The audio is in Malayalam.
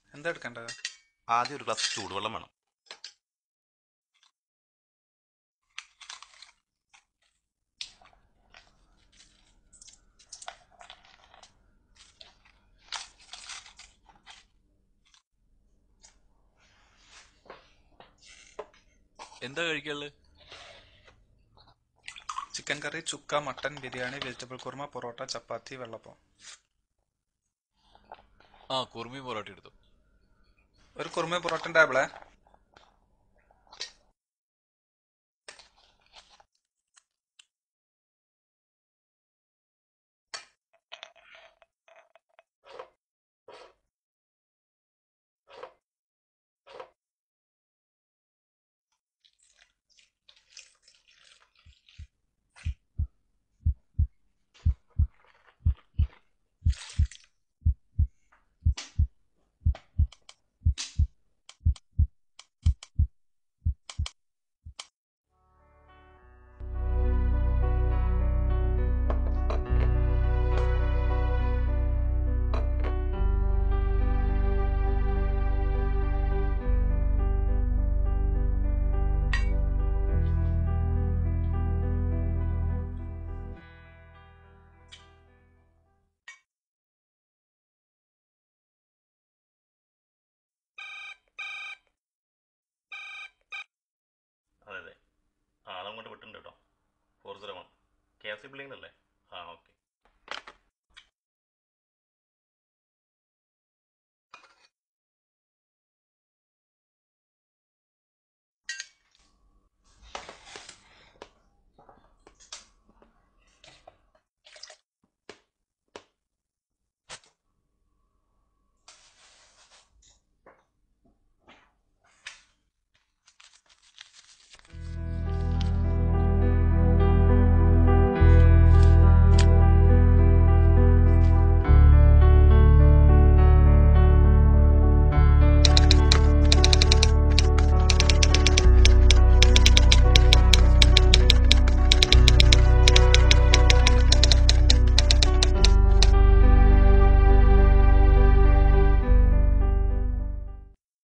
എന്താ എടുക്കേണ്ടത് ആദ്യം ഒരു ഗ്ലാസ് ചൂടുവെള്ളം വേണം എന്താ കഴിക്കാനുള്ളത് ചിക്കൻ കറി ചുക്ക മട്ടൻ ബിരിയാണി വെജിറ്റബിൾ കുർമ പൊറോട്ട ചപ്പാത്തി വെള്ളപ്പം ആ കുറുമി പൊറോട്ട എടുത്തു ഒരു കുർമ പൊറോട്ട ടേബിളേ അതെ അതെ ആളങ്ങോട്ട് വിട്ടിട്ടുണ്ട് കേട്ടോ four zero one K F C ബിൽഡിങ്ങിലല്ലേ ആ ഓക്കെ